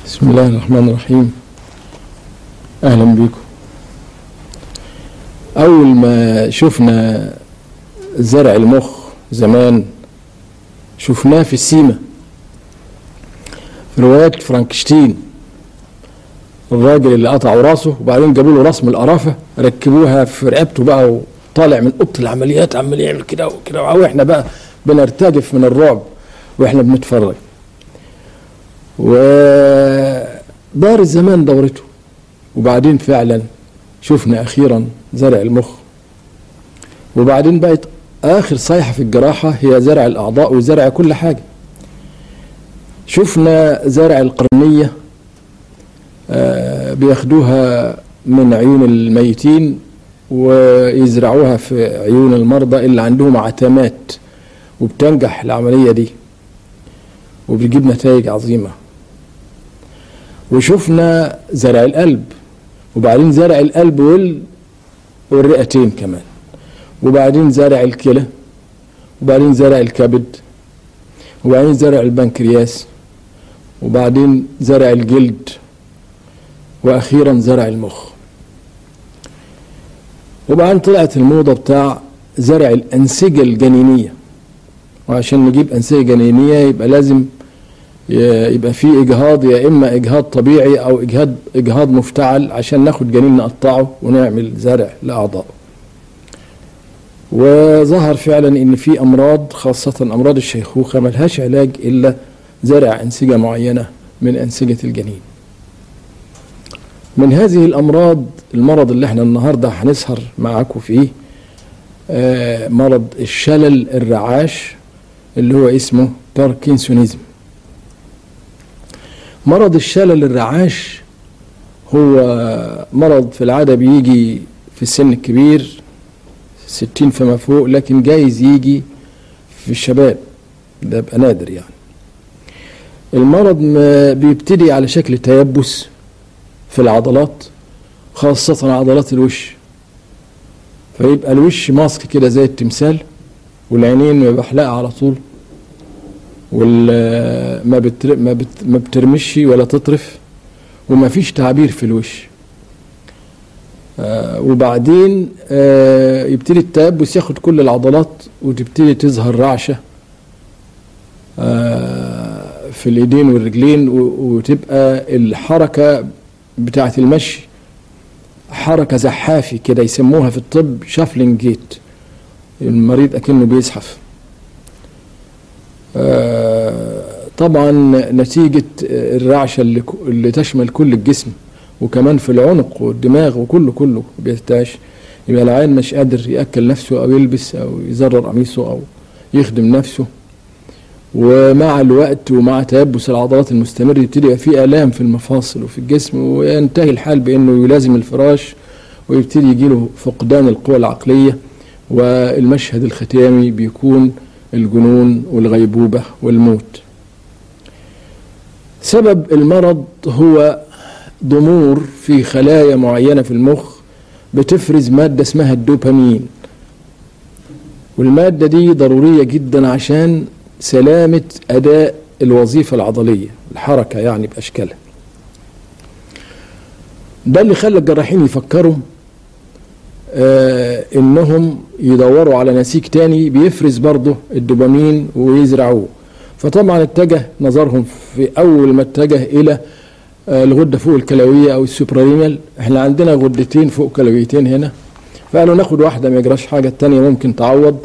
بسم الله الرحمن الرحيم اهلا بكم اول ما شفنا زرع المخ زمان شفناه في السيمة في روايات فرانكشتين الراجل اللي قطعوا راسه وبعدين جابوا له راس من القرافه ركبوها في رقبته بقى وطالع من اوضه العمليات عمال يعمل كده وكده واحنا بقى بنرتجف من الرعب واحنا بنتفرج ودار الزمان دورته وبعدين فعلا شفنا اخيرا زرع المخ وبعدين بقت اخر صيحه في الجراحه هي زرع الاعضاء وزرع كل حاجه شفنا زرع القرنيه آه، بياخدوها من عيون الميتين ويزرعوها في عيون المرضى اللي عندهم عتمات وبتنجح العمليه دي وبتجيب نتائج عظيمه وشفنا زرع القلب وبعدين زرع القلب وال والرئتين كمان وبعدين زرع الكلى وبعدين زرع الكبد وبعدين زرع البنكرياس وبعدين زرع الجلد واخيرا زرع المخ وبعدين طلعت الموضه بتاع زرع الانسجه الجنينيه وعشان نجيب انسجه جنينيه يبقى لازم يبقى في اجهاض يا اما اجهاض طبيعي او اجهاض اجهاض مفتعل عشان ناخد جنين نقطعه ونعمل زرع لاعضائه وظهر فعلا ان في امراض خاصه امراض الشيخوخه ملهاش علاج الا زرع انسجه معينه من انسجه الجنين من هذه الامراض المرض اللي احنا النهارده هنسهر معاكم فيه آه مرض الشلل الرعاش اللي هو اسمه باركنسونيزم مرض الشلل الرعاش هو مرض في العادة بيجي في السن الكبير ستين فما فوق لكن جايز يجي في الشباب ده يبقى نادر يعني المرض ما بيبتدي على شكل تيبس في العضلات خاصة عضلات الوش فيبقى الوش ماسك كده زي التمثال والعينين محلقة على طول وما بتر... ما, بت... ما بترمش ولا تطرف وما فيش تعبير في الوش آه وبعدين آه يبتدي التيبس ياخد كل العضلات وتبتدي تظهر رعشة آه في الايدين والرجلين و... وتبقى الحركة بتاعة المشي حركة زحافي كده يسموها في الطب شافلينج جيت المريض أكنه بيزحف طبعا نتيجة الرعشة اللي, اللي تشمل كل الجسم وكمان في العنق والدماغ وكله كله بيرتعش يبقى العين مش قادر يأكل نفسه أو يلبس أو يزرر قميصه أو يخدم نفسه ومع الوقت ومع تيبس العضلات المستمر يبتدي يبقى في آلام في المفاصل وفي الجسم وينتهي الحال بأنه يلازم الفراش ويبتدي يجيله فقدان القوى العقلية والمشهد الختامي بيكون الجنون والغيبوبة والموت سبب المرض هو ضمور في خلايا معينة في المخ بتفرز مادة اسمها الدوبامين والمادة دي ضرورية جدا عشان سلامة أداء الوظيفة العضلية الحركة يعني بأشكالها ده اللي خلى الجراحين يفكروا آه انهم يدوروا على نسيج تاني بيفرز برضه الدوبامين ويزرعوه فطبعا اتجه نظرهم في اول ما اتجه الى آه الغده فوق الكلويه او السوبرارينال احنا عندنا غدتين فوق كلويتين هنا فقالوا ناخد واحده ما يجراش حاجه التانيه ممكن تعوض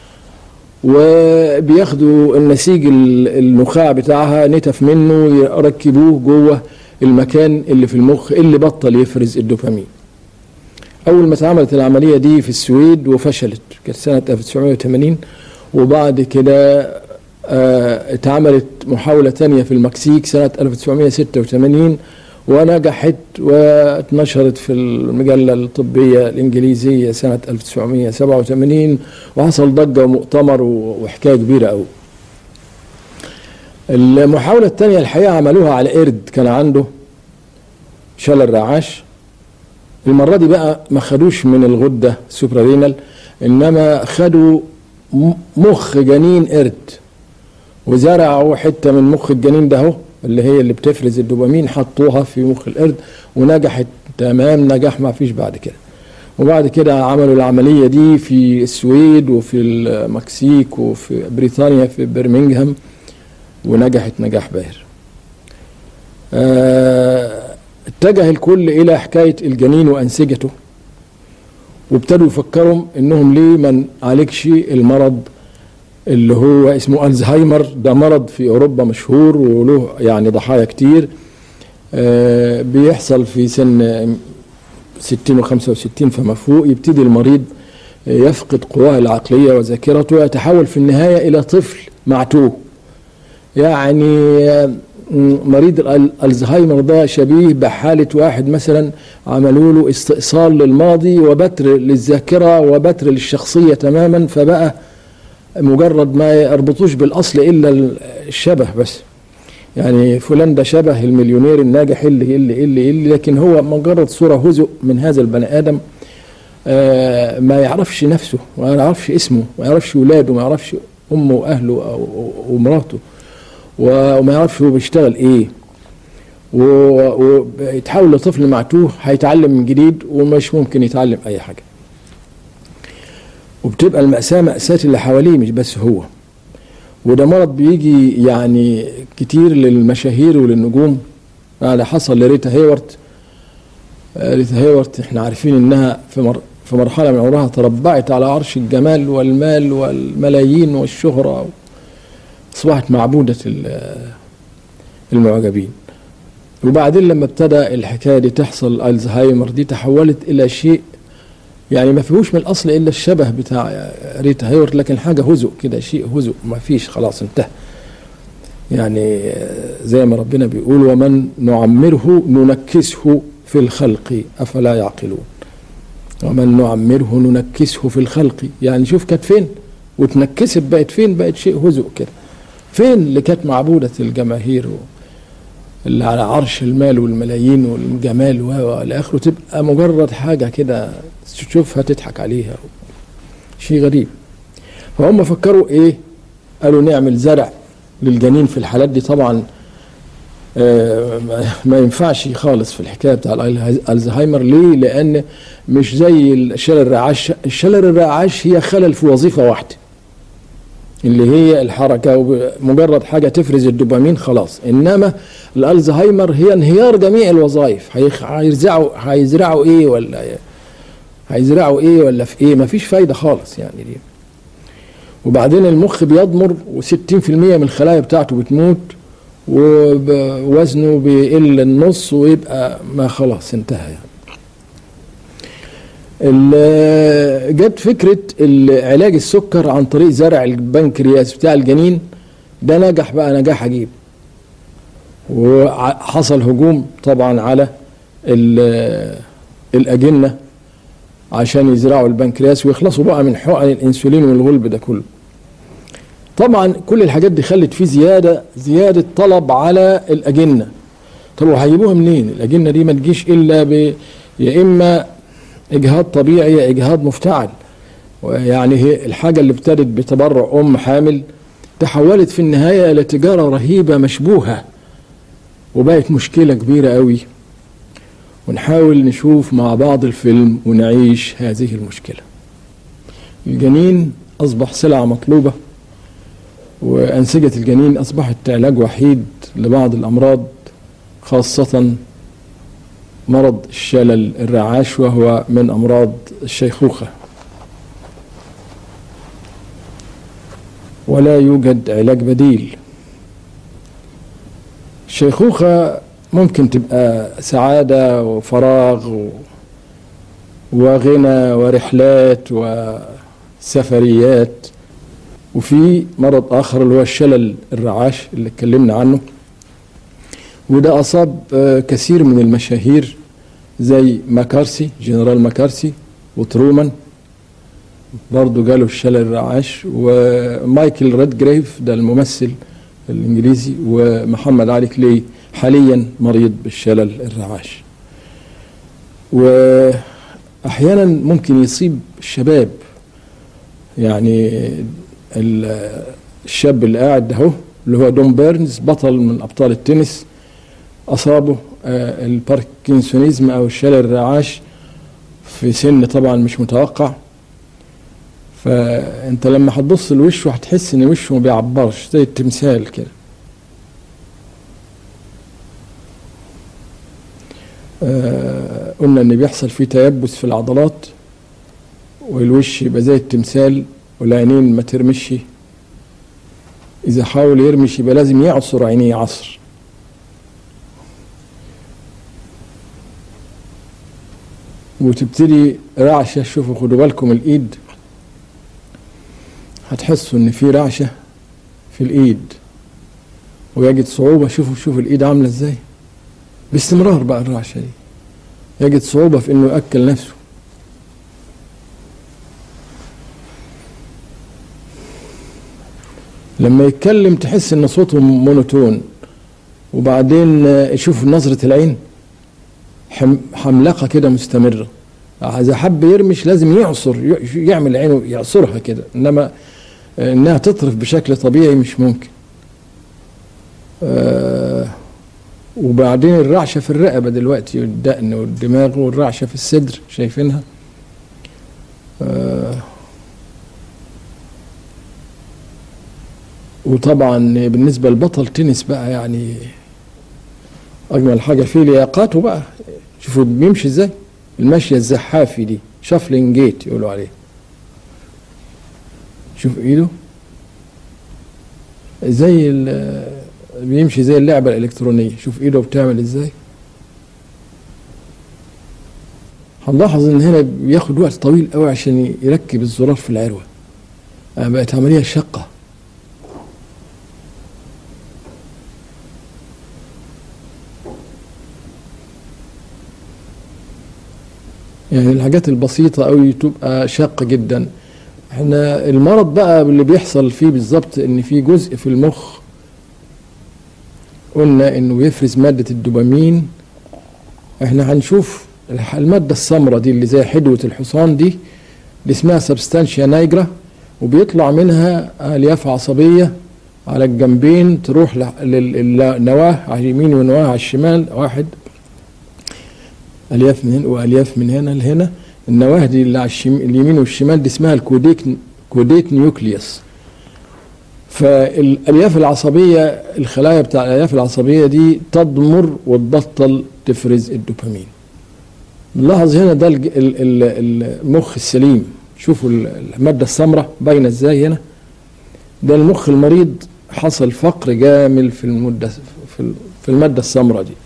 وبياخدوا النسيج النخاع بتاعها نتف منه يركبوه جوه المكان اللي في المخ اللي بطل يفرز الدوبامين اول ما اتعملت العمليه دي في السويد وفشلت كانت سنه 1980 وبعد كده اه اتعملت محاوله تانية في المكسيك سنه 1986 ونجحت واتنشرت في المجله الطبيه الانجليزيه سنه 1987 وحصل ضجه ومؤتمر وحكايه كبيره قوي. المحاوله الثانيه الحقيقه عملوها على قرد كان عنده شلل رعاش المرة دي بقى ما خدوش من الغدة سوبرارينال إنما خدوا مخ جنين قرد وزرعوا حتة من مخ الجنين ده اهو اللي هي اللي بتفرز الدوبامين حطوها في مخ القرد ونجحت تمام نجاح ما فيش بعد كده وبعد كده عملوا العملية دي في السويد وفي المكسيك وفي بريطانيا في برمنغهام ونجحت نجاح باهر آه، اتجه الكل إلى حكاية الجنين وأنسجته وابتدوا يفكروا انهم ليه ما نعالجش المرض اللي هو اسمه الزهايمر ده مرض في اوروبا مشهور وله يعني ضحايا كتير آه، بيحصل في سن 60 و65 فما فوق يبتدي المريض يفقد قواه العقليه وذاكرته ويتحول في النهايه الى طفل معتوه يعني آه، مريض ال- الزهايمر ده شبيه بحالة واحد مثلا عملوا له استئصال للماضي وبتر للذاكرة وبتر للشخصية تماما فبقى مجرد ما يربطوش بالأصل إلا الشبه بس يعني فلان ده شبه المليونير الناجح اللي اللي اللي اللي لكن هو مجرد صورة هزء من هذا البني آدم آه، ما يعرفش نفسه ما يعرفش اسمه ما يعرفش ولاده ما يعرفش أمه وأهله أو- ومراته و- وما يعرفش هو بيشتغل ايه و- ويتحول لطفل معتوه هيتعلم من جديد ومش ممكن يتعلم اي حاجه وبتبقى المأساة مأساة اللي حواليه مش بس هو وده مرض بيجي يعني كتير للمشاهير وللنجوم يعني حصل لريتا هيورت آه، ريتا هيورت احنا عارفين انها في مر في مرحلة من عمرها تربعت على عرش الجمال والمال والملايين والشهرة أصبحت معبودة ال- المعجبين وبعدين لما ابتدى الحكاية دي تحصل الزهايمر دي تحولت إلى شيء يعني ما فيهوش من الأصل إلا الشبه بتاع ريتا هيورت لكن حاجة هزء كده شيء هزء ما فيش خلاص انتهى يعني زي ما ربنا بيقول ومن نعمره ننكسه في الخلق أفلا يعقلون ومن نعمره ننكسه في الخلق يعني شوف كانت فين وتنكست بقت فين بقت شيء هزء كده فين اللي كانت معبودة الجماهير و... اللي على عرش المال والملايين والجمال و و- الى اخره تبقى مجرد حاجه كده تشوفها تضحك عليها شيء غريب فهم فكروا ايه قالوا نعمل زرع للجنين في الحالات دي طبعا آه، ما- ما ينفعش خالص في الحكايه بتاع الأل- الزهايمر ليه لان مش زي الشلل الرعاش الشلل الرعاش هي خلل في وظيفه واحده اللي هي الحركه ومجرد حاجه تفرز الدوبامين خلاص انما الالزهايمر هي انهيار جميع الوظائف هيخ- هيزرعوا هيزرعوا ايه ولا هيزرعوا ايه ولا في ايه مفيش فايده خالص يعني دي وبعدين المخ بيضمر و60% من الخلايا بتاعته بتموت ووزنه بيقل النص ويبقى ما خلاص انتهى يعني ال- جت فكرة ال- علاج السكر عن طريق زرع البنكرياس بتاع الجنين ده نجح بقى نجاح عجيب وحصل هجوم طبعا على ال- الأجنة عشان يزرعوا البنكرياس ويخلصوا بقى من حقن الانسولين والغلب ده كله طبعا كل الحاجات دي خلت في زياده زياده طلب على الاجنه طب وهيجيبوها منين الاجنه دي ما تجيش الا ب يا اما اجهاض طبيعي يا اجهاض مفتعل يعني هي الحاجه اللي ابتدت بتبرع ام حامل تحولت في النهايه الى تجاره رهيبه مشبوهه وبقت مشكله كبيره قوي ونحاول نشوف مع بعض الفيلم ونعيش هذه المشكله الجنين اصبح سلعه مطلوبه وأنسجة الجنين أصبحت علاج وحيد لبعض الأمراض خاصة مرض الشلل الرعاش وهو من أمراض الشيخوخة ولا يوجد علاج بديل الشيخوخة ممكن تبقى سعادة وفراغ و... وغنى ورحلات وسفريات وفي مرض آخر اللي هو الشلل الرعاش اللي اتكلمنا عنه وده أصاب آه، كثير من المشاهير زي ماكارسي جنرال ماكارسي وترومان برضه جاله الشلل الرعاش ومايكل ريدجريف ده الممثل الإنجليزي ومحمد علي كلي حاليا مريض بالشلل الرعاش وأحيانا ممكن يصيب الشباب يعني ال- الشاب اللي قاعد ده اهو اللي هو دوم بيرنز بطل من ابطال التنس اصابه آه، الباركنسونيزم او الشلل الرعاش في سن طبعا مش متوقع فانت لما هتبص لوشه هتحس ان وشه ما بيعبرش زي التمثال كده آه، قلنا ان بيحصل فيه تيبس في العضلات والوش يبقى زي التمثال والعينين ما ترمش اذا حاول يرمش يبقى لازم يعصر عينيه عصر وتبتدي رعشه شوفوا خدوا بالكم الايد هتحسوا ان في رعشه في الايد ويجد صعوبه شوفوا شوفوا الايد عامله ازاي باستمرار بقى الرعشه دي يجد صعوبه في انه ياكل نفسه لما يتكلم تحس ان صوته مونوتون وبعدين آه، شوف نظره العين حم- حملقه كده مستمره اذا حب يرمش لازم يعصر ي- يعمل عينه يعصرها كده انما آه، انها تطرف بشكل طبيعي مش ممكن آه، وبعدين الرعشه في الرقبه دلوقتي والدقن والدماغ والرعشه في الصدر شايفينها آه، وطبعا بالنسبه لبطل تنس بقى يعني اجمل حاجه فيه لياقاته بقى شوفوا بيمشي ازاي المشيه الزحافي دي شافلينج جيت يقولوا عليه شوف ايده زي ال- بيمشي زي اللعبه الالكترونيه شوف ايده بتعمل ازاي هنلاحظ ان هنا بياخد وقت طويل قوي عشان يركب الزرار في العروه آه، بقت عمليه شاقه يعني الحاجات البسيطة قوي تبقى شاقة جدا احنا المرض بقى اللي بيحصل فيه بالظبط ان في جزء في المخ قلنا انه يفرز مادة الدوبامين احنا هنشوف الح- المادة السمراء دي اللي زي حدوة الحصان دي اللي اسمها سبستانشيا نايجرا وبيطلع منها الياف عصبية على الجنبين تروح ل- لل- للنواه على اليمين ونواه على الشمال واحد الياف من هنا والياف من هنا لهنا النواه دي اللي على الشم... اليمين والشمال دي اسمها الكوديك كوديت نيوكليوس فالالياف العصبيه الخلايا بتاع الالياف العصبيه دي تضمر وتبطل تفرز الدوبامين نلاحظ هنا ده الج- ال- ال- المخ السليم شوفوا ال- الماده السمراء باينه ازاي هنا ده المخ المريض حصل فقر جامل في المده في ال- في الماده السمراء دي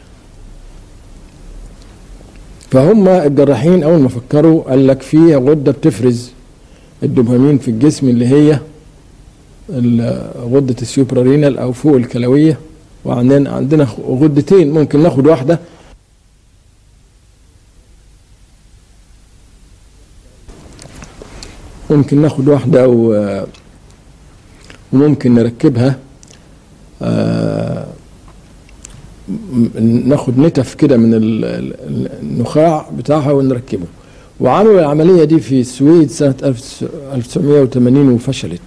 فهم الجراحين اول ما فكروا قال لك في غده بتفرز الدوبامين في الجسم اللي هي ال- غده السوبرارينال او فوق الكلويه وعندنا عندنا غدتين ممكن ناخد واحده ممكن ناخد واحده و وممكن نركبها آه، م- ناخد نتف كده من ال- ال- النخاع بتاعها ونركبه وعملوا العملية دي في السويد سنة 1980 وفشلت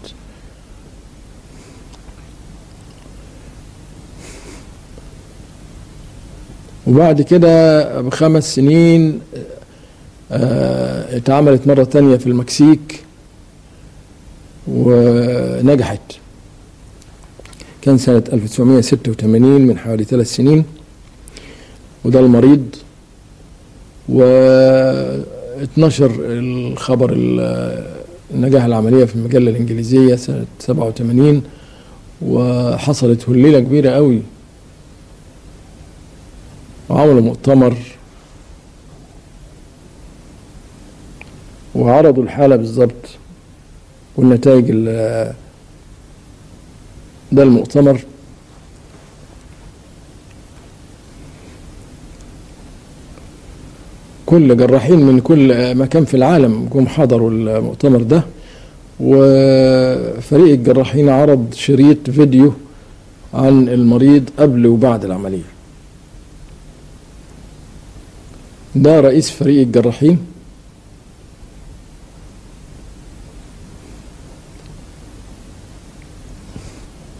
وبعد كده بخمس سنين آه، اتعملت مرة تانية في المكسيك ونجحت كان سنة 1986 من حوالي ثلاث سنين وده المريض واتنشر الخبر ال- نجاح العملية في المجلة الإنجليزية سنة 87 وحصلت هليلة كبيرة قوي وعملوا مؤتمر وعرضوا الحالة بالظبط والنتائج ال- ده المؤتمر كل جراحين من كل مكان في العالم جم حضروا المؤتمر ده وفريق الجراحين عرض شريط فيديو عن المريض قبل وبعد العملية ده رئيس فريق الجراحين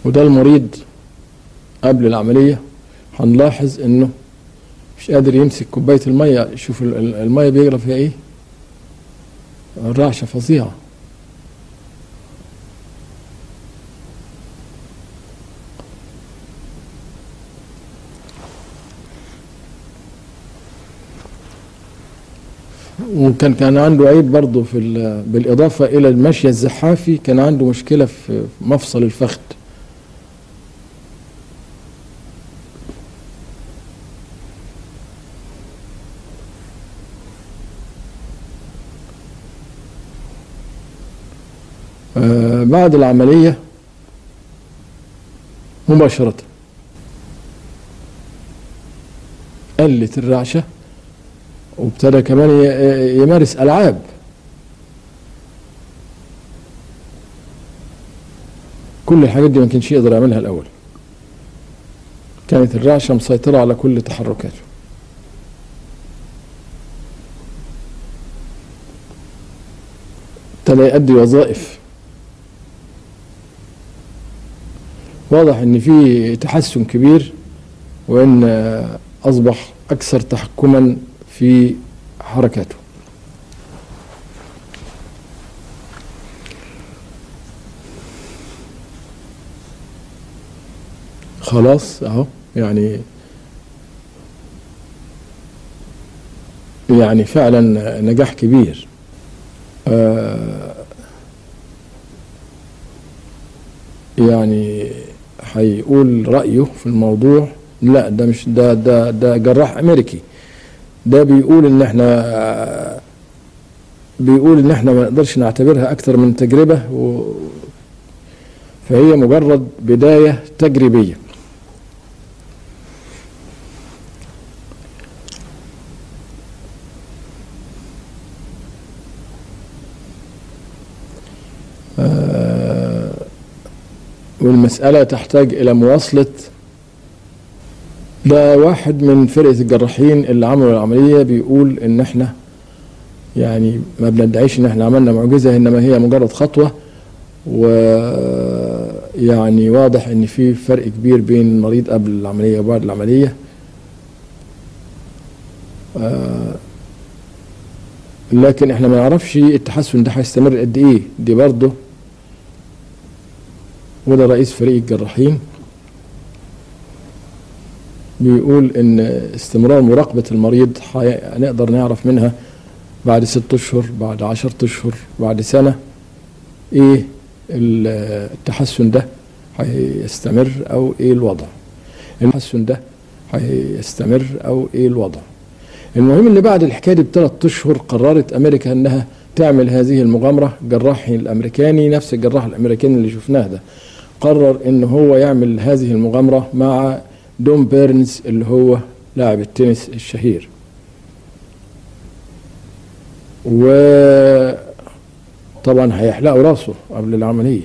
وده المريض قبل العملية هنلاحظ انه مش قادر يمسك كوباية المية شوف ال- ال- المية بيجرى فيها ايه الرعشة فظيعة وكان كان عنده عيب برضه في ال- بالإضافة إلى المشي الزحافي كان عنده مشكلة في مفصل الفخذ آه، بعد العملية مباشرة قلت الرعشة وابتدى كمان ي- يمارس ألعاب كل الحاجات دي ما كانش يقدر يعملها الأول كانت الرعشة مسيطرة على كل تحركاته ابتدى يؤدي وظائف واضح ان في تحسن كبير وان آه، اصبح اكثر تحكما في حركاته خلاص اهو يعني يعني فعلا نجاح كبير آه يعني هيقول رأيه في الموضوع لا ده مش ده ده ده جراح أمريكي ده بيقول إن إحنا بيقول إن إحنا ما نقدرش نعتبرها أكثر من تجربة و فهي مجرد بداية تجريبية آه، والمسألة تحتاج إلى مواصلة ده واحد من فرقة الجراحين اللي عملوا العملية بيقول إن إحنا يعني ما بندعيش إن إحنا عملنا معجزة إنما هي مجرد خطوة ويعني واضح إن في فرق كبير بين المريض قبل العملية وبعد العملية آه، لكن إحنا ما نعرفش التحسن ده هيستمر قد إيه دي برضه وده رئيس فريق الجراحين بيقول ان استمرار مراقبة المريض حي- هنقدر نعرف منها بعد ست اشهر بعد عشرة اشهر بعد سنة ايه ال- التحسن ده هيستمر او ايه الوضع التحسن ده هيستمر او ايه الوضع المهم ان بعد الحكايه دي بثلاث اشهر قررت امريكا انها تعمل هذه المغامره جراح الامريكاني نفس الجراح الامريكاني اللي شفناه ده قرر ان هو يعمل هذه المغامره مع دوم بيرنز اللي هو لاعب التنس الشهير وطبعا هيحلقوا راسه قبل العمليه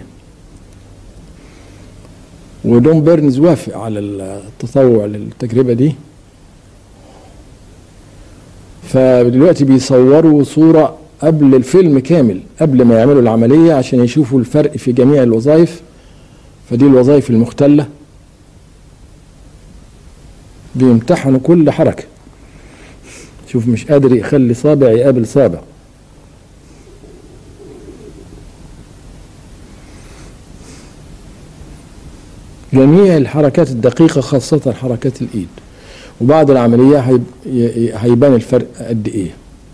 ودوم بيرنز وافق على التطوع للتجربه دي فدلوقتي بيصوروا صورة قبل الفيلم كامل قبل ما يعملوا العملية عشان يشوفوا الفرق في جميع الوظائف فدي الوظائف المختلة بيمتحنوا كل حركة شوف مش قادر يخلي صابع يقابل صابع جميع الحركات الدقيقة خاصة حركات الإيد وبعد العملية هيب- ي- هيبان الفرق قد إيه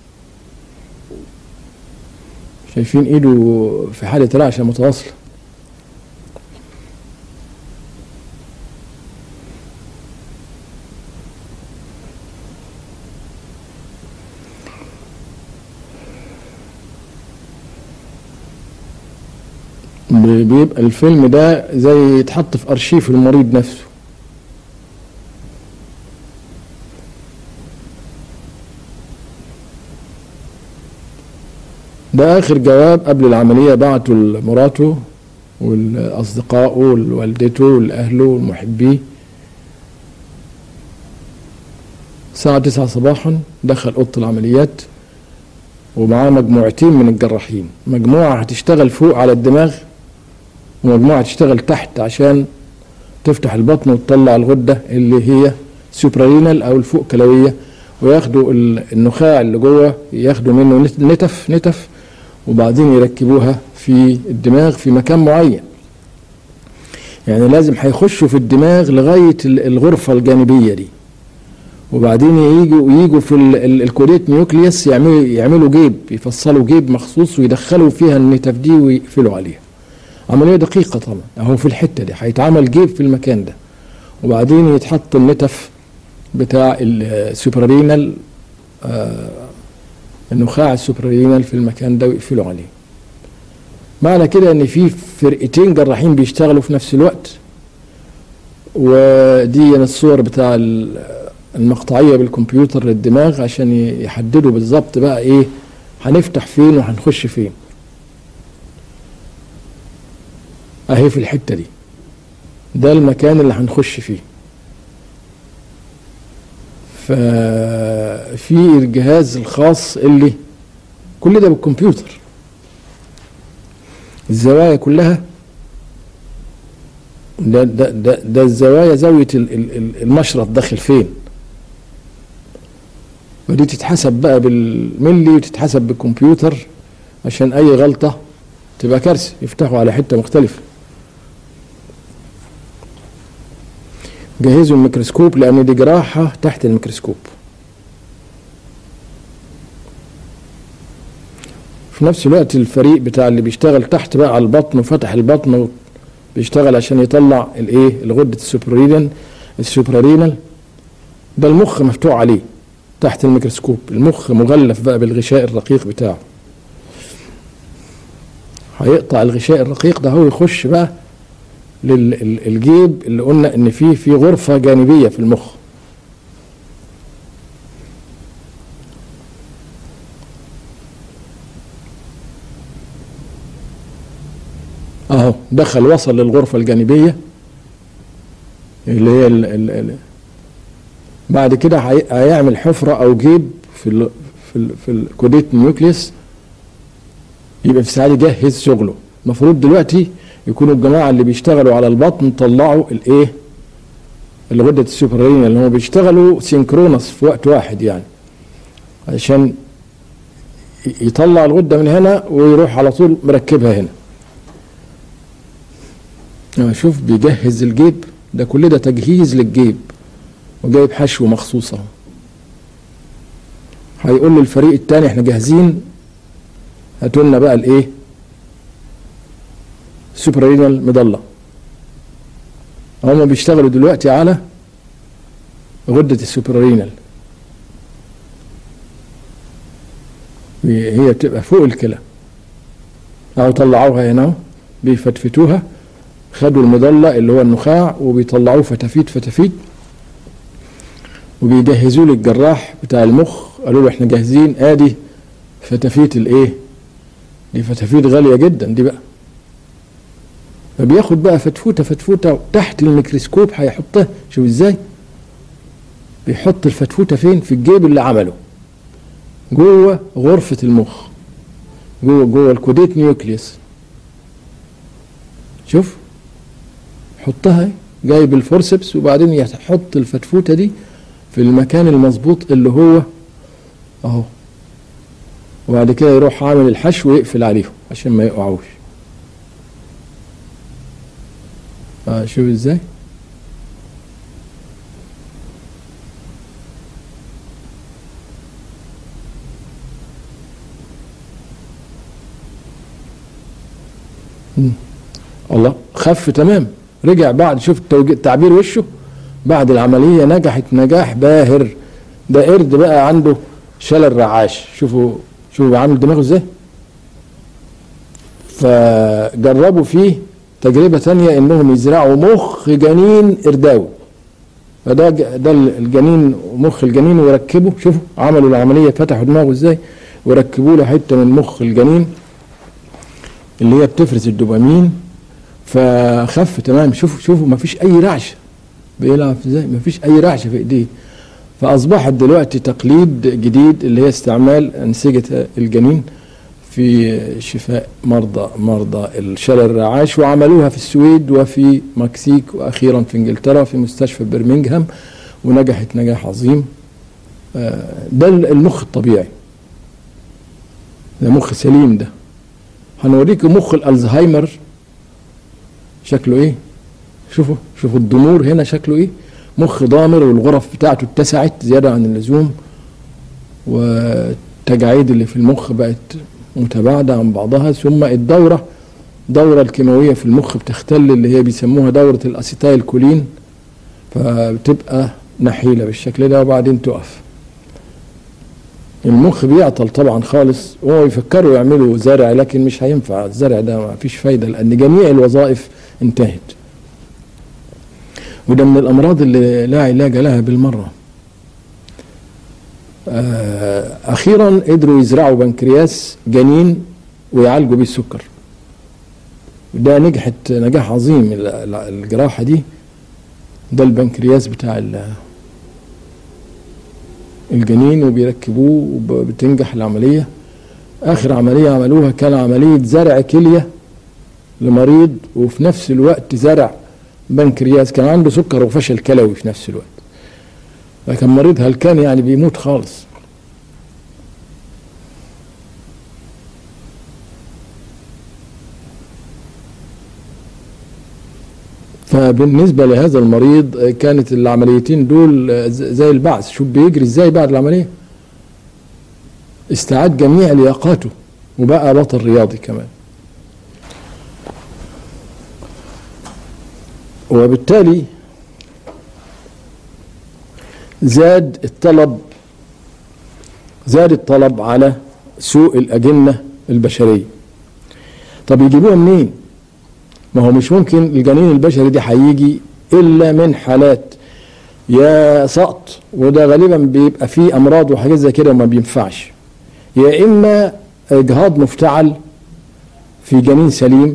شايفين إيده في حالة رعشة متواصلة ب- بيبقى الفيلم ده زي يتحط في أرشيف المريض نفسه ده آخر جواب قبل العملية بعته لمراته والأصدقائه ووالدته والأهله والمحبيه الساعة تسعة صباحا دخل أوضة العمليات ومعاه مجموعتين من الجراحين مجموعة هتشتغل فوق على الدماغ ومجموعة هتشتغل تحت عشان تفتح البطن وتطلع الغده اللي هي سوبرارينال او الفوق كلويه وياخدوا ال- النخاع اللي جوه ياخدوا منه نت- نتف نتف وبعدين يركبوها في الدماغ في مكان معين يعني لازم هيخشوا في الدماغ لغايه ال- الغرفه الجانبيه دي وبعدين يجوا يجوا في ال- ال- الكوديت نيوكليوس يعملوا يعملوا جيب يفصلوا جيب مخصوص ويدخلوا فيها النتف دي ويقفلوا عليها عمليه دقيقه طبعا اهو في الحته دي هيتعمل جيب في المكان ده وبعدين يتحط النتف بتاع السوبرارينال آه النخاع السوبرارينال في المكان ده ويقفلوا عليه معنى كده ان في فرقتين جراحين بيشتغلوا في نفس الوقت ودي الصور بتاع ال- المقطعيه بالكمبيوتر للدماغ عشان ي- يحددوا بالظبط بقى ايه هنفتح فين وهنخش فين اهي في الحته دي ده المكان اللي هنخش فيه ففي الجهاز الخاص اللي كل ده بالكمبيوتر الزوايا كلها ده ده ده, ده الزوايا زاويه ال- ال- ال- المشرط داخل فين ودي تتحسب بقى بالملي وتتحسب بالكمبيوتر عشان اي غلطه تبقى كارثه يفتحوا على حته مختلفه جهزوا الميكروسكوب لان دي جراحه تحت الميكروسكوب في نفس الوقت الفريق بتاع اللي بيشتغل تحت بقى على البطن وفتح البطن بيشتغل عشان يطلع الايه الغده السوبرارينال السوبرارينال ده المخ مفتوح عليه تحت الميكروسكوب المخ مغلف بقى بالغشاء الرقيق بتاعه هيقطع الغشاء الرقيق ده هو يخش بقى للجيب اللي قلنا ان فيه في غرفه جانبيه في المخ اهو دخل وصل للغرفه الجانبيه اللي هي ال ال ال بعد كده هي- هيعمل حفره او جيب في ال في ال في الكوديت نيوكليس يبقى في ساعات يجهز شغله المفروض دلوقتي يكونوا الجماعه اللي بيشتغلوا على البطن طلعوا الايه الغده السوبرارينال اللي هم بيشتغلوا سينكرونس في وقت واحد يعني عشان ي- يطلع الغده من هنا ويروح على طول مركبها هنا آه، شوف بيجهز الجيب ده كل ده تجهيز للجيب وجايب حشو مخصوص اهو هيقول للفريق التاني احنا جاهزين هاتوا لنا بقى الايه سوبرارينال مضله هما بيشتغلوا دلوقتي على غدة السوبرارينال هي بتبقى فوق الكلى اهو طلعوها هنا اهو بيفتفتوها خدوا المضلة اللي هو النخاع وبيطلعوه فتافيت فتافيت وبيجهزوا لي الجراح بتاع المخ قالوا له احنا جاهزين ادي فتافيت الايه دي فتافيت غالية جدا دي بقى فبياخد بقى فتفوته فتفوته تحت الميكروسكوب هيحطها شوف ازاي بيحط الفتفوته فين في الجيب اللي عمله جوه غرفه المخ جوه جوه الكوديت نيوكليوس شوف حطها اهي، جايب الفورسبس وبعدين يحط الفتفوته دي في المكان المظبوط اللي هو اهو وبعد كده يروح عامل الحشو ويقفل عليهم عشان ما يقعوش اه شوف ازاي مم. الله خف تمام رجع بعد شوف التوجيه- تعبير وشه بعد العملية نجحت نجاح باهر ده قرد بقى عنده شلل رعاش شوفوا شوفوا عامل دماغه ازاي فجربوا فيه تجربة تانية انهم يزرعوا مخ جنين ارداوي فده ج- ده الجنين مخ الجنين ويركبوا شوفوا عملوا العملية فتحوا دماغه ازاي وركبوا له حتة من مخ الجنين اللي هي بتفرز الدوبامين فخف تمام شوفوا شوفوا ما فيش اي رعشه بيلعب ازاي ما فيش اي رعشه في ايديه فاصبحت دلوقتي تقليد جديد اللي هي استعمال انسجه الجنين في شفاء مرضى مرضى الشلل الرعاش وعملوها في السويد وفي مكسيك واخيرا في انجلترا في مستشفى برمنجهام ونجحت نجاح عظيم آه، ده المخ الطبيعي ده مخ سليم ده هنوريك مخ الالزهايمر شكله ايه شوفوا شوفوا الضمور هنا شكله ايه مخ ضامر والغرف بتاعته اتسعت زياده عن اللزوم والتجاعيد اللي في المخ بقت متباعده عن بعضها ثم الدوره الدوره الكيماويه في المخ بتختل اللي هي بيسموها دوره الاسيتايل كولين فبتبقى نحيله بالشكل ده وبعدين تقف المخ بيعطل طبعا خالص وهو يفكروا يعملوا زرع لكن مش هينفع الزرع ده ما فيش فايده لان جميع الوظائف انتهت وده من الامراض اللي لا علاج لها بالمره آه، اخيرا قدروا يزرعوا بنكرياس جنين ويعالجوا بيه السكر ده نجحت نجاح عظيم ال- ال- الجراحه دي ده البنكرياس بتاع ال- الجنين وبيركبوه وبتنجح العمليه اخر عمليه عملوها كان عمليه زرع كليه لمريض وفي نفس الوقت زرع بنكرياس كان عنده سكر وفشل كلوي في نفس الوقت لكن مريض هلكان يعني بيموت خالص فبالنسبة لهذا المريض آه، كانت العمليتين دول آه، ز- زي البعث شوف بيجري ازاي بعد العملية استعاد جميع لياقاته وبقى بطل رياضي كمان وبالتالي زاد الطلب زاد الطلب على سوق الأجنة البشرية طب يجيبوها منين ما هو مش ممكن الجنين البشري ده هيجي إلا من حالات يا سقط وده غالبا بيبقى فيه أمراض وحاجات زي كده وما بينفعش يا إما إجهاض مفتعل في جنين سليم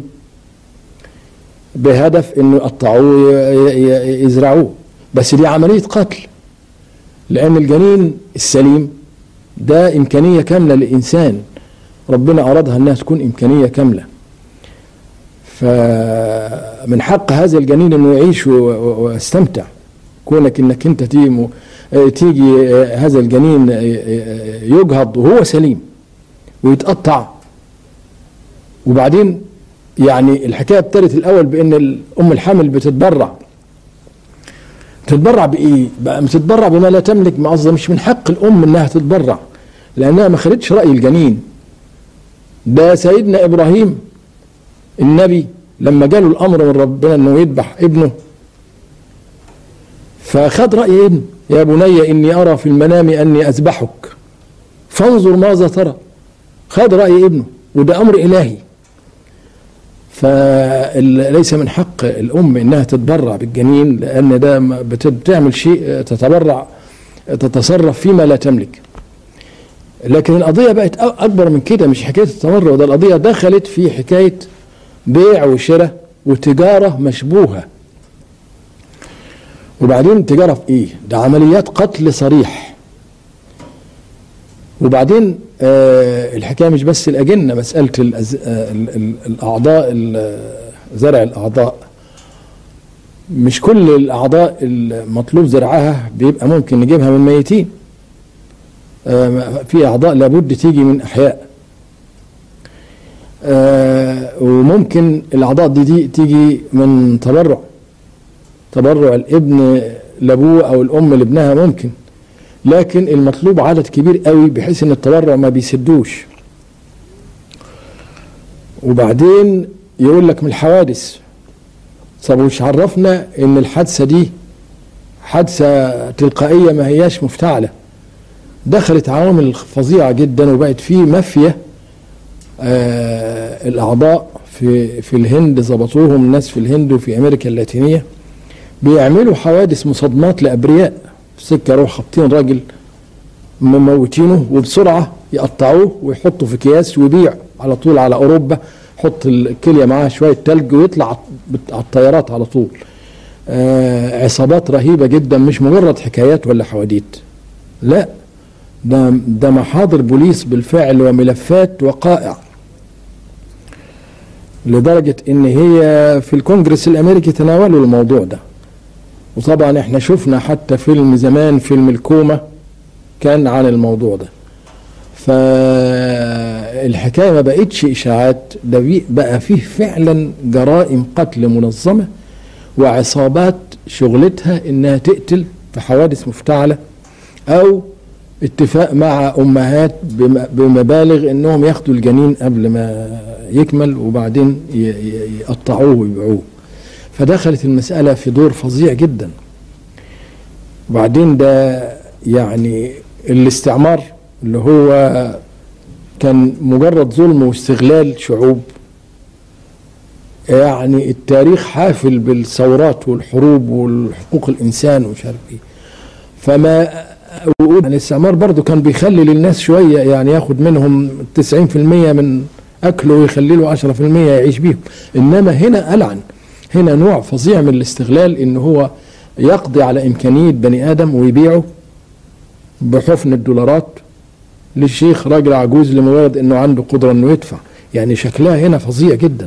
بهدف انه يقطعوه ي- ي- يزرعوه بس دي عمليه قتل لان الجنين السليم ده امكانيه كامله للانسان ربنا ارادها انها تكون امكانيه كامله فمن حق هذا الجنين انه يعيش و- و- ويستمتع كونك انك انت تيجي م- تيجي هذا الجنين يجهض وهو سليم ويتقطع وبعدين يعني الحكايه ابتدت الاول بان الام الحامل بتتبرع تتبرع بايه؟ بقى بتتبرع بما لا تملك ما قصدي مش من حق الام انها تتبرع لانها ما خدتش راي الجنين ده سيدنا ابراهيم النبي لما جاله الامر من ربنا انه يذبح ابنه فخد راي ابنه يا بني اني ارى في المنام اني اذبحك فانظر ماذا ترى خد راي ابنه وده امر الهي فليس من حق الام انها تتبرع بالجنين لان ده م- بت- بتعمل شيء تتبرع تتصرف فيما لا تملك لكن القضيه بقت أ- اكبر من كده مش حكايه التبرع ده القضيه دخلت في حكايه بيع وشراء وتجاره مشبوهه وبعدين تجاره في ايه ده عمليات قتل صريح وبعدين آه الحكايه مش بس الاجنه مساله الأز... آه ال- ال- الاعضاء ال- زرع الاعضاء مش كل الاعضاء المطلوب زرعها بيبقى ممكن نجيبها من ميتين آه في اعضاء لابد تيجي من احياء آه وممكن الاعضاء دي, دي تيجي من تبرع تبرع الابن لابوه او الام لابنها ممكن لكن المطلوب عدد كبير قوي بحيث ان التبرع ما بيسدوش وبعدين يقول لك من الحوادث طب وش عرفنا ان الحادثه دي حادثه تلقائيه ما هياش مفتعله دخلت عوامل فظيعه جدا وبقت في مافيا آه الاعضاء في في الهند ظبطوهم ناس في الهند وفي امريكا اللاتينيه بيعملوا حوادث مصادمات لابرياء في سكه يروح خابطين راجل مموتينه وبسرعه يقطعوه ويحطوا في اكياس ويبيع على طول على اوروبا حط الكليه معاها شويه تلج ويطلع على الطيارات على طول آه عصابات رهيبه جدا مش مجرد حكايات ولا حواديت لا ده ده محاضر بوليس بالفعل وملفات وقائع لدرجة ان هي في الكونجرس الامريكي تناولوا الموضوع ده وطبعا احنا شفنا حتى فيلم زمان فيلم الكومة كان عن الموضوع ده فالحكاية ما بقتش اشاعات ده بي- بقى فيه فعلا جرائم قتل منظمة وعصابات شغلتها انها تقتل في حوادث مفتعلة او اتفاق مع امهات بم- بمبالغ انهم ياخدوا الجنين قبل ما يكمل وبعدين ي- ي- يقطعوه ويبيعوه فدخلت المسألة في دور فظيع جدا وبعدين ده يعني الاستعمار اللي هو كان مجرد ظلم واستغلال شعوب يعني التاريخ حافل بالثورات والحروب والحقوق الانسان ومش عارف ايه فما يعني الاستعمار برضه كان بيخلي للناس شويه يعني ياخد منهم 90% من اكله ويخلي له 10% يعيش بيهم انما هنا العن هنا نوع فظيع من الاستغلال ان هو يقضي على امكانيه بني ادم ويبيعه بحفن الدولارات للشيخ راجل عجوز لمجرد انه عنده قدره انه يدفع يعني شكلها هنا فظيع جدا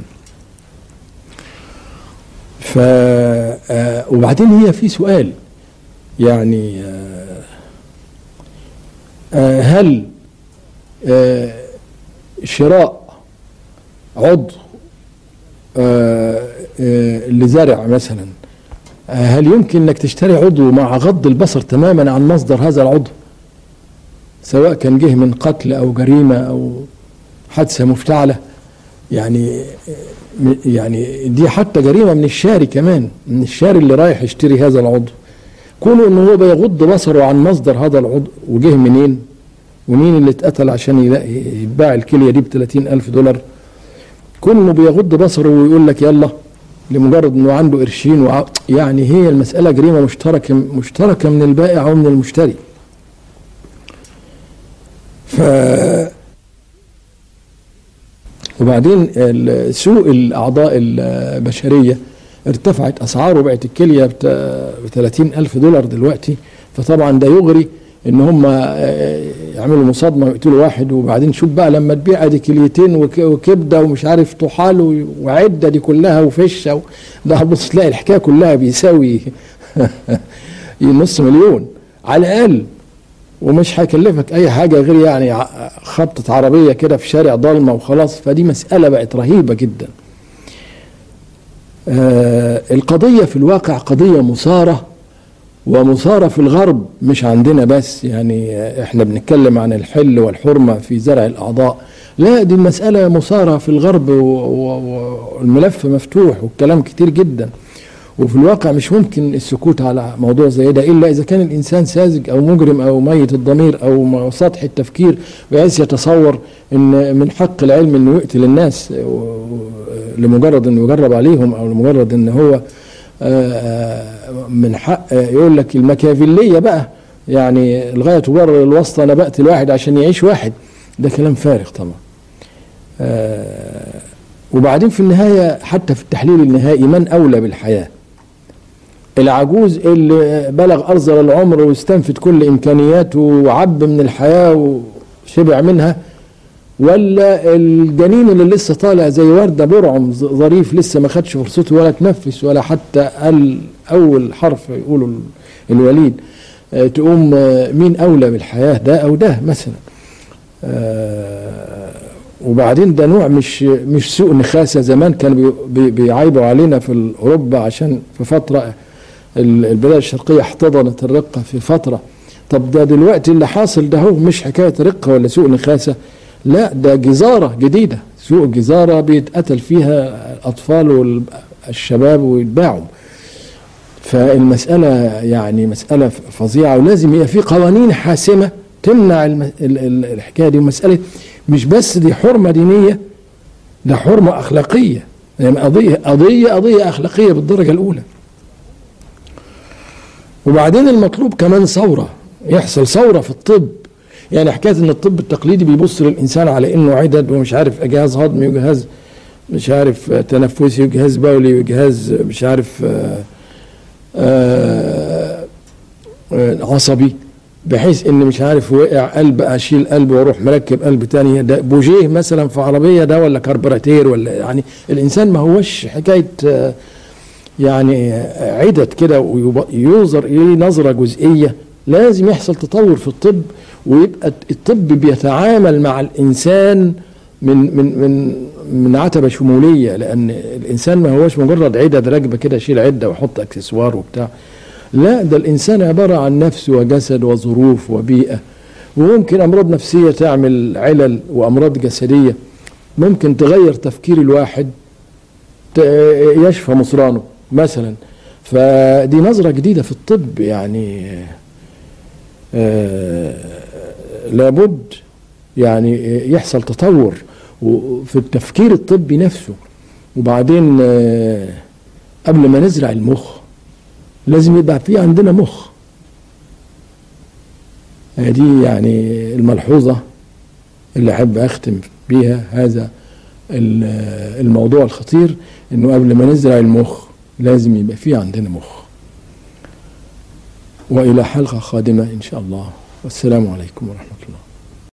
ف آه، وبعدين هي في سؤال يعني آه، آه، هل آه، شراء عضو آه، آه، لزرع مثلا آه، هل يمكن انك تشتري عضو مع غض البصر تماما عن مصدر هذا العضو سواء كان جه من قتل او جريمه او حادثه مفتعله يعني يعني دي حتى جريمه من الشاري كمان من الشاري اللي رايح يشتري هذا العضو كونه ان هو بيغض بصره عن مصدر هذا العضو وجه منين ومين اللي اتقتل عشان يلاقي يتباع الكليه دي ب 30 الف دولار كونه بيغض بصره ويقول لك يلا لمجرد انه عنده قرشين وع... يعني هي المساله جريمه مشتركه مشتركه من البائع ومن المشتري ف وبعدين ال- سوق الاعضاء البشريه ارتفعت اسعاره بقت الكليه ب 30 الف دولار دلوقتي فطبعا ده يغري ان هم آه، يعملوا مصادمه ويقتلوا واحد وبعدين شوف بقى لما تبيع ادي كليتين وك- وكبده ومش عارف طحال و- وعده دي كلها وفشه و- ده هتبص تلاقي الحكايه كلها بيساوي نص مليون على الاقل ومش هيكلفك اي حاجه غير يعني ع- خبطه عربيه كده في شارع ضلمه وخلاص فدي مساله بقت رهيبه جدا آه القضيه في الواقع قضيه مثاره ومثاره في الغرب مش عندنا بس يعني آه، احنا بنتكلم عن الحل والحرمه في زرع الاعضاء لا دي المساله مثاره في الغرب و- و- والملف مفتوح والكلام كتير جدا وفي الواقع مش ممكن السكوت على موضوع زي ده الا اذا كان الانسان ساذج او مجرم او ميت الضمير او م- سطح التفكير بحيث يتصور ان من حق العلم انه يقتل الناس و- و- لمجرد انه يجرب عليهم او لمجرد ان هو آه، من حق يقول لك المكافيليه بقى يعني الغايه تبرر الوسطى انا بقتل واحد عشان يعيش واحد ده كلام فارغ طبعا آه، وبعدين في النهايه حتى في التحليل النهائي من اولى بالحياه العجوز اللي بلغ أرذل العمر واستنفد كل إمكانياته وعب من الحياة وشبع منها ولا الجنين اللي لسه طالع زي وردة برعم ظ- ظريف لسه ما خدش فرصته ولا تنفس ولا حتى قال أول حرف يقوله ال- الوليد آه، تقوم آه، مين أولى بالحياة ده أو ده مثلا آه، وبعدين ده نوع مش مش سوء نخاسة زمان كانوا بي- بي- بيعايبوا علينا في أوروبا عشان في فترة ال- البلاد الشرقية احتضنت الرقة في فترة طب ده دلوقتي اللي حاصل ده هو مش حكاية رقة ولا سوء نخاسة لا ده جزارة جديدة سوق جزارة بيتقتل فيها الأطفال والشباب ويتباعوا فالمسألة يعني مسألة فظيعة ولازم يبقى في قوانين حاسمة تمنع الم- ال- ال- الحكاية دي مسألة مش بس دي حرمة دينية ده حرمة أخلاقية يعني قضية قضية قضية أخلاقية بالدرجة الأولى وبعدين المطلوب كمان ثورة يحصل ثورة في الطب يعني حكاية ان الطب التقليدي بيبص للإنسان على انه عدد ومش عارف جهاز هضمي وجهاز مش عارف تنفسي وجهاز بولي وجهاز مش عارف آه، آه، آه، عصبي بحيث ان مش عارف وقع قلب اشيل قلب واروح مركب قلب تاني ده بوجيه مثلا في عربيه ده ولا كربراتير ولا يعني الانسان ما هوش حكايه آه، يعني آه، عدد كده وينظر اليه نظره جزئيه لازم يحصل تطور في الطب ويبقى الطب بيتعامل مع الانسان من من من من عتبه شموليه لان الانسان ما هوش مجرد عدد راكبه كده اشيل عده واحط اكسسوار وبتاع لا ده الانسان عباره عن نفس وجسد وظروف وبيئه وممكن امراض نفسيه تعمل علل وامراض جسديه ممكن تغير تفكير الواحد ت- يشفى مصرانه مثلا فدي نظره جديده في الطب يعني آه، لابد يعني يحصل تطور و- في التفكير الطبي نفسه وبعدين آه، قبل ما نزرع المخ لازم يبقى في عندنا مخ آه، دي يعني الملحوظة اللي أحب أختم بيها هذا ال- آه، الموضوع الخطير إنه قبل ما نزرع المخ لازم يبقى في عندنا مخ وإلى حلقة قادمة إن شاء الله والسلام عليكم ورحمة الله